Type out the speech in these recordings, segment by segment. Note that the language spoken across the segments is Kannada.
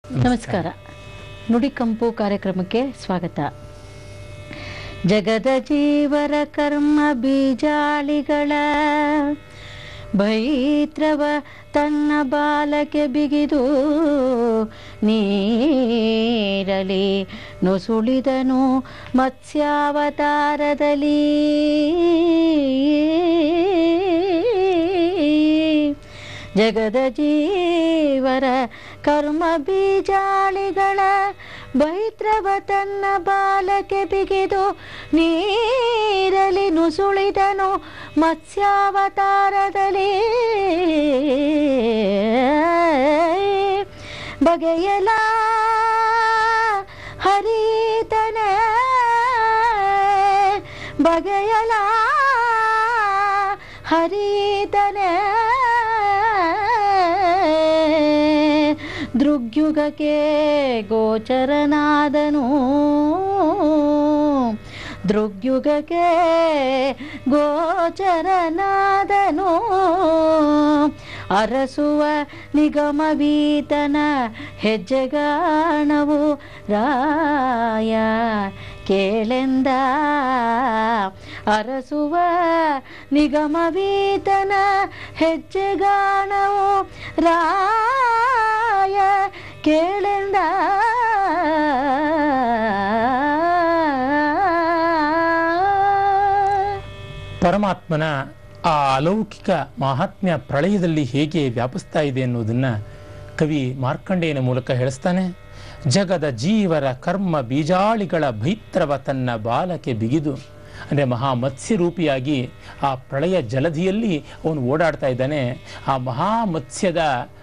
ನಮಸ್ಕಾರ ನುಡಿಕಂಪು ಕಾರ್ಯಕ್ರಮಕ್ಕೆ ಸ್ವಾಗತ ಜಗದ ಜೀವರ ಕರ್ಮ ಬೀಜಾಳಿಗಳ ಬೈತ್ರವ ತನ್ನ ಬಾಲಕ್ಕೆ ಬಿಗಿದು ನೀರಲಿ ನುಸುಳಿದನು ಮತ್ಸ್ಯಾವತಾರದಲ್ಲಿ ಜಗದ ಜೀವರ ಕರ್ಮ ಬೀಜಾಳಿಗಳ ಬೈತ್ರವ ತನ್ನ ಬಾಲಕ್ಕೆ ಬಿಗಿದು ನೀರಲಿ ನುಸುಳಿದನು ಮತ್ಸ್ಯಾವತಾರದಲ್ಲಿ ಬಗೆಯಲ ಹರಿತನ ಬಗೆಯಲ ಹರಿತನೆ ದೃಗ್ಯುಗಕ್ಕೆ ಗೋಚರನಾದನು ದೃಗ್ಯುಗಕ್ಕೆ ಗೋಚರನಾದನು ಅರಸುವ ನಿಗಮವೀತನ ಹೆಜ್ಜೆಗಾಣವು ರಾಯ ಕೇಳೆಂದ ಅರಸುವ ನಿಗಮವೀತನ ಹೆಜ್ಜೆಗಾಣವು ರಾಯ ಕೇಳೆಂದ ಪರಮಾತ್ಮನ ಆ ಅಲೌಕಿಕ ಮಹಾತ್ಮ್ಯ ಪ್ರಳಯದಲ್ಲಿ ಹೇಗೆ ವ್ಯಾಪಿಸ್ತಾ ಇದೆ ಅನ್ನೋದನ್ನ ಕವಿ ಮಾರ್ಕಂಡೇಯನ ಮೂಲಕ ಹೇಳಿಸ್ತಾನೆ ಜಗದ ಜೀವರ ಕರ್ಮ ಬೀಜಾಳಿಗಳ ಭೈತ್ರವ ತನ್ನ ಬಾಲಕ್ಕೆ ಬಿಗಿದು ಅಂದರೆ ಮಹಾ ಮತ್ಸ್ಯರೂಪಿಯಾಗಿ ಆ ಪ್ರಳಯ ಜಲಧಿಯಲ್ಲಿ ಅವನು ಓಡಾಡ್ತಾ ಇದ್ದಾನೆ ಆ ಮಹಾ ಮತ್ಸ್ಯದ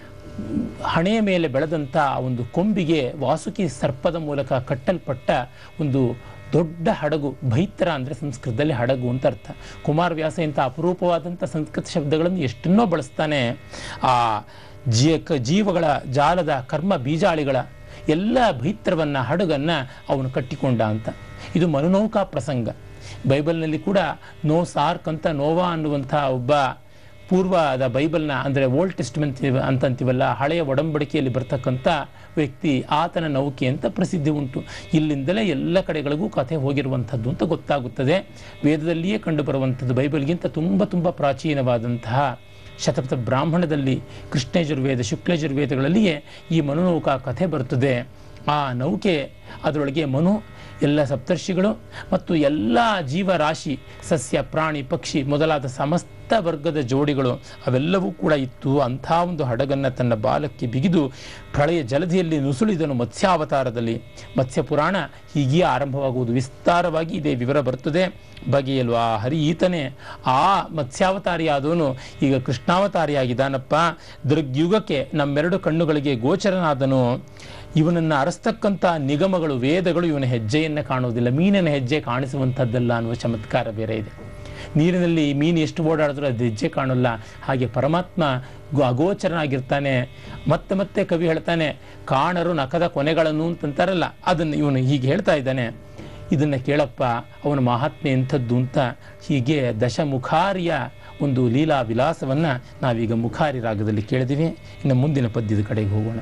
ಹಣೆಯ ಮೇಲೆ ಬೆಳೆದಂಥ ಒಂದು ಕೊಂಬಿಗೆ ವಾಸುಕಿ ಸರ್ಪದ ಮೂಲಕ ಕಟ್ಟಲ್ಪಟ್ಟ ಒಂದು ದೊಡ್ಡ ಹಡಗು ಭೈತ್ರ ಅಂದರೆ ಸಂಸ್ಕೃತದಲ್ಲಿ ಹಡಗು ಅಂತ ಅರ್ಥ ಕುಮಾರವ್ಯಾಸ ಇಂಥ ಅಪರೂಪವಾದಂಥ ಸಂಸ್ಕೃತ ಶಬ್ದಗಳನ್ನು ಎಷ್ಟನ್ನೋ ಬಳಸ್ತಾನೆ ಆ ಜೀ ಕ- ಜೀವಗಳ ಜಾಲದ ಕರ್ಮ ಬೀಜಾಳಿಗಳ ಎಲ್ಲ ಭೈತ್ರವನ್ನು ಹಡಗನ್ನು ಅವನು ಕಟ್ಟಿಕೊಂಡ ಅಂತ ಇದು ಮನುನೌಕಾ ಪ್ರಸಂಗ ಬೈಬಲ್ನಲ್ಲಿ ಕೂಡ ನೋ ಸಾರ್ಕ್ ಅಂತ ನೋವಾ ಅನ್ನುವಂಥ ಒಬ್ಬ ಪೂರ್ವದ ಬೈಬಲ್ನ ಅಂದರೆ ಓಲ್ಡ್ ಟೆಸ್ಟ್ಮೆಂಟ್ ಅಂತಂತೀವಲ್ಲ ಹಳೆಯ ಒಡಂಬಡಿಕೆಯಲ್ಲಿ ಬರ್ತಕ್ಕಂಥ ವ್ಯಕ್ತಿ ಆತನ ನೌಕೆ ಅಂತ ಪ್ರಸಿದ್ಧಿ ಉಂಟು ಇಲ್ಲಿಂದಲೇ ಎಲ್ಲ ಕಡೆಗಳಿಗೂ ಕಥೆ ಹೋಗಿರುವಂಥದ್ದು ಅಂತ ಗೊತ್ತಾಗುತ್ತದೆ ವೇದದಲ್ಲಿಯೇ ಕಂಡುಬರುವಂಥದ್ದು ಬೈಬಲ್ಗಿಂತ ತುಂಬ ತುಂಬ ಪ್ರಾಚೀನವಾದಂತಹ ಶತಪಥ ಬ್ರಾಹ್ಮಣದಲ್ಲಿ ಕೃಷ್ಣಯಜುರ್ವೇದ ಶುಕ್ಲಯಜುರ್ವೇದಗಳಲ್ಲಿಯೇ ಈ ಮನುನೌಕಾ ಕಥೆ ಬರುತ್ತದೆ ಆ ನೌಕೆ ಅದರೊಳಗೆ ಮನು ಎಲ್ಲ ಸಪ್ತರ್ಷಿಗಳು ಮತ್ತು ಎಲ್ಲ ಜೀವರಾಶಿ ಸಸ್ಯ ಪ್ರಾಣಿ ಪಕ್ಷಿ ಮೊದಲಾದ ಸಮಸ್ತ ವರ್ಗದ ಜೋಡಿಗಳು ಅವೆಲ್ಲವೂ ಕೂಡ ಇತ್ತು ಅಂಥ ಒಂದು ಹಡಗನ್ನು ತನ್ನ ಬಾಲಕ್ಕೆ ಬಿಗಿದು ಪ್ರಳಯ ಜಲಧಿಯಲ್ಲಿ ನುಸುಳಿದನು ಮತ್ಸ್ಯಾವತಾರದಲ್ಲಿ ಮತ್ಸ್ಯ ಪುರಾಣ ಹೀಗೆಯೇ ಆರಂಭವಾಗುವುದು ವಿಸ್ತಾರವಾಗಿ ಇದೇ ವಿವರ ಬರ್ತದೆ ಬಗೆಯಲು ಆ ಹರಿ ಈತನೇ ಆ ಮತ್ಸ್ಯಾವತಾರಿಯಾದವನು ಈಗ ಕೃಷ್ಣಾವತಾರಿಯಾಗಿದ್ದಾನಪ್ಪ ದೃಗ್ಯುಗಕ್ಕೆ ನಮ್ಮೆರಡು ಕಣ್ಣುಗಳಿಗೆ ಗೋಚರನಾದನು ಇವನನ್ನು ಅರಸ್ತಕ್ಕಂಥ ನಿಗಮಗಳು ವೇದಗಳು ಇವನ ಹೆಜ್ಜೆಯನ್ನು ಕಾಣುವುದಿಲ್ಲ ಮೀನಿನ ಹೆಜ್ಜೆ ಕಾಣಿಸುವಂಥದ್ದಲ್ಲ ಅನ್ನುವ ಚಮತ್ಕಾರ ಬೇರೆ ಇದೆ ನೀರಿನಲ್ಲಿ ಮೀನು ಎಷ್ಟು ಓಡಾಡಿದ್ರೂ ಅದು ಹೆಜ್ಜೆ ಕಾಣಲ್ಲ ಹಾಗೆ ಪರಮಾತ್ಮ ಗೋ- ಅಗೋಚರನಾಗಿರ್ತಾನೆ ಮತ್ತೆ ಮತ್ತೆ ಕವಿ ಹೇಳ್ತಾನೆ ಕಾಣರು ನಖದ ಕೊನೆಗಳನ್ನು ಅಂತಂತಾರಲ್ಲ ಅದನ್ನು ಇವನು ಹೀಗೆ ಹೇಳ್ತಾ ಇದ್ದಾನೆ ಇದನ್ನು ಕೇಳಪ್ಪ ಅವನ ಮಹಾತ್ಮೆ ಎಂಥದ್ದು ಅಂತ ಹೀಗೆ ದಶಮುಖಾರಿಯ ಒಂದು ಲೀಲಾ ವಿಲಾಸವನ್ನು ನಾವೀಗ ಮುಖಾರಿ ರಾಗದಲ್ಲಿ ಕೇಳಿದಿವಿ ಇನ್ನು ಮುಂದಿನ ಪದ್ಯದ ಕಡೆಗೆ ಹೋಗೋಣ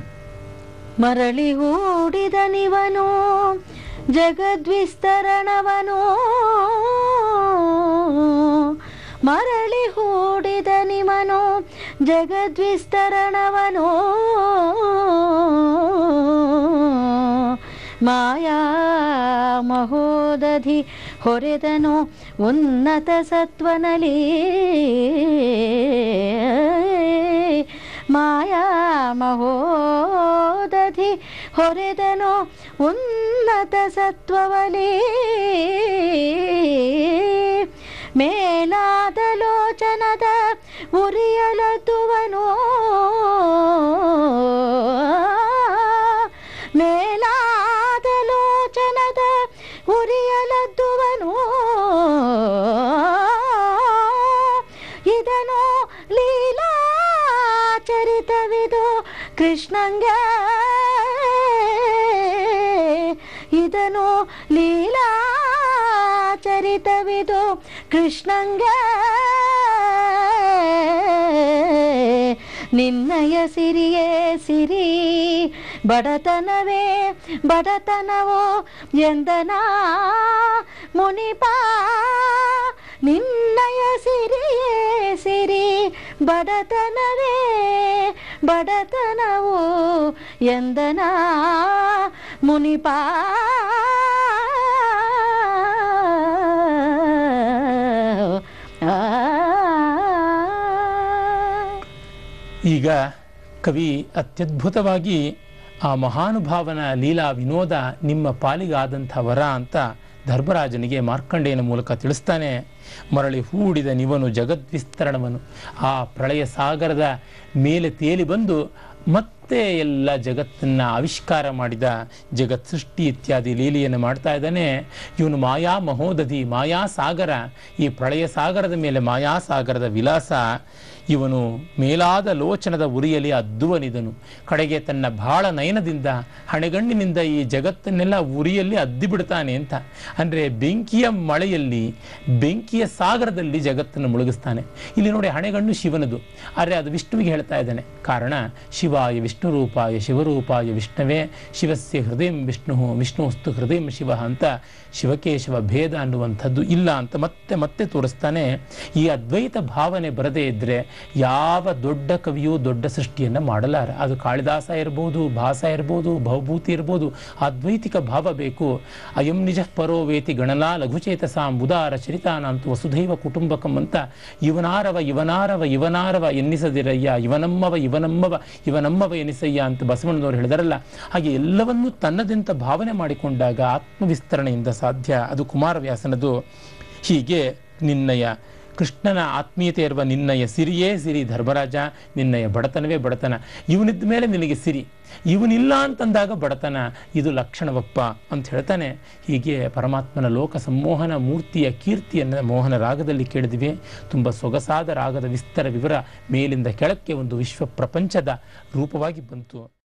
ಮರಳಿ ಹೂಡಿದ ನಿವನು ಜಗದ್ವಿಸ್ತರಣವನು ಮರಳಿ ಹೂಡಿದ ನಿವನು ಜಗದ್ವಿಸ್ತರಣವನು ಮಾಯಾ ಮಹೋದಧಿ ಹೊರೆದನು ಉನ್ನತ ಸತ್ವನಲಿ ಮಾಯಾ ಮಹೋದಧಿ ಹೊರೆದನು ಉನ್ನತ ಸತ್ವವಲಿ ಮೇಲಾದ ಲೋಚನದ ಉರಿಯಲದ್ದುವನು ಮೇಲಾದ ಲೋಚನದ ಉರಿಯಲದ್ದುವನು ಇದನು ಲೀಲಾಚರಿತವಿದು ಕೃಷ್ಣಂಗೆ ಇದನು ಲೀಲಾಚರಿತವಿದು ಕೃಷ್ಣಂಗೆ ನಿನ್ನಯ ಸಿರಿಯೇ ಸಿರಿ ಬಡತನವೇ ಬಡತನವೋ ಎಂದನಾ ಮುನಿಪ ನಿನ್ನಯ ಸಿರಿಯೇ ಸಿರಿ ಬಡತನವೇ ಬಡತನವೋ ಎಂದನಾ ಮುನಿಪ ಈಗ ಕವಿ ಅತ್ಯದ್ಭುತವಾಗಿ ಆ ಮಹಾನುಭಾವನ ಲೀಲಾ ವಿನೋದ ನಿಮ್ಮ ಪಾಲಿಗಾದಂಥ ವರ ಅಂತ ಧರ್ಮರಾಜನಿಗೆ ಮಾರ್ಕಂಡೇಯನ ಮೂಲಕ ತಿಳಿಸ್ತಾನೆ ಮರಳಿ ಹೂಡಿದ ನಿವನು ಜಗದ್ವಿಸ್ತರಣವನು ಆ ಪ್ರಳಯ ಸಾಗರದ ಮೇಲೆ ತೇಲಿ ಬಂದು ಮತ್ತೆ ಎಲ್ಲ ಜಗತ್ತನ್ನು ಆವಿಷ್ಕಾರ ಮಾಡಿದ ಜಗತ್ ಸೃಷ್ಟಿ ಇತ್ಯಾದಿ ಲೀಲೆಯನ್ನು ಮಾಡ್ತಾ ಇದ್ದಾನೆ ಇವನು ಮಾಯಾ ಮಹೋದಧಿ ಮಾಯಾ ಸಾಗರ ಈ ಪ್ರಳಯ ಸಾಗರದ ಮೇಲೆ ಮಾಯಾ ಸಾಗರದ ವಿಲಾಸ ಇವನು ಮೇಲಾದ ಲೋಚನದ ಉರಿಯಲ್ಲಿ ಅದ್ದುವನಿದನು ಕಡೆಗೆ ತನ್ನ ಬಾಳ ನಯನದಿಂದ ಹಣೆಗಣ್ಣಿನಿಂದ ಈ ಜಗತ್ತನ್ನೆಲ್ಲ ಉರಿಯಲ್ಲಿ ಅದ್ದಿ ಬಿಡ್ತಾನೆ ಅಂತ ಅಂದರೆ ಬೆಂಕಿಯ ಮಳೆಯಲ್ಲಿ ಬೆಂಕಿಯ ಸಾಗರದಲ್ಲಿ ಜಗತ್ತನ್ನು ಮುಳುಗಿಸ್ತಾನೆ ಇಲ್ಲಿ ನೋಡಿ ಹಣೆಗಣ್ಣು ಶಿವನದು ಆದರೆ ಅದು ವಿಷ್ಣುವಿಗೆ ಹೇಳ್ತಾ ಇದ್ದಾನೆ ಕಾರಣ ಶಿವಾಯ ವಿಷ್ಣು ರೂಪಾಯ ಶಿವರೂಪಾಯ ವಿಷ್ಣುವೇ ಶಿವಸ್ಯ ಹೃದಯ ವಿಷ್ಣು ವಿಷ್ಣುವಸ್ತು ಹೃದಯ ಶಿವ ಅಂತ ಶಿವಕೇಶವ ಭೇದ ಅನ್ನುವಂಥದ್ದು ಇಲ್ಲ ಅಂತ ಮತ್ತೆ ಮತ್ತೆ ತೋರಿಸ್ತಾನೆ ಈ ಅದ್ವೈತ ಭಾವನೆ ಬರದೇ ಇದ್ದರೆ ಯಾವ ದೊಡ್ಡ ಕವಿಯೂ ದೊಡ್ಡ ಸೃಷ್ಟಿಯನ್ನು ಮಾಡಲಾರ ಅದು ಕಾಳಿದಾಸ ಇರ್ಬೋದು ಭಾಸ ಇರ್ಬೋದು ಭವಭೂತಿ ಇರ್ಬೋದು ಅದ್ವೈತಿಕ ಭಾವ ಬೇಕು ಅಯಂ ನಿಜ ಪರೋ ವೇತಿ ಗಣನಾ ಲಘುಚೇತಸಾಂ ಉದಾರ ಚರಿತಾನಂತು ವಸುಧೈವ ಕುಟುಂಬಕಂ ಅಂತ ಇವನಾರವ ಇವನಾರವ ಇವನಾರವ ಎನ್ನಿಸದಿರಯ್ಯ ಇವನಮ್ಮವ ಇವನಮ್ಮವ ಇವನಮ್ಮವ ಎನಿಸಯ್ಯ ಅಂತ ಬಸವಣ್ಣನವರು ಹೇಳಿದಾರಲ್ಲ ಹಾಗೆ ಎಲ್ಲವನ್ನೂ ತನ್ನದೆಂತ ಭಾವನೆ ಮಾಡಿಕೊಂಡಾಗ ಆತ್ಮವಿಸ್ತರಣೆಯಿಂದ ಸಾಧ್ಯ ಅದು ಕುಮಾರವ್ಯಾಸನದು ಹೀಗೆ ನಿನ್ನಯ ಕೃಷ್ಣನ ಆತ್ಮೀಯತೆ ಇರುವ ನಿನ್ನಯ ಸಿರಿಯೇ ಸಿರಿ ಧರ್ಮರಾಜ ನಿನ್ನಯ ಬಡತನವೇ ಬಡತನ ಇವನಿದ್ದ ಮೇಲೆ ನಿನಗೆ ಸಿರಿ ಇವನಿಲ್ಲ ಅಂತಂದಾಗ ಬಡತನ ಇದು ಲಕ್ಷಣವಪ್ಪ ಅಂತ ಹೇಳ್ತಾನೆ ಹೀಗೆ ಪರಮಾತ್ಮನ ಲೋಕ ಸಂಮೋಹನ ಮೂರ್ತಿಯ ಕೀರ್ತಿಯನ್ನು ಮೋಹನ ರಾಗದಲ್ಲಿ ಕೇಳಿದ್ವಿ ತುಂಬ ಸೊಗಸಾದ ರಾಗದ ವಿಸ್ತಾರ ವಿವರ ಮೇಲಿಂದ ಕೆಳಕ್ಕೆ ಒಂದು ವಿಶ್ವ ಪ್ರಪಂಚದ ರೂಪವಾಗಿ ಬಂತು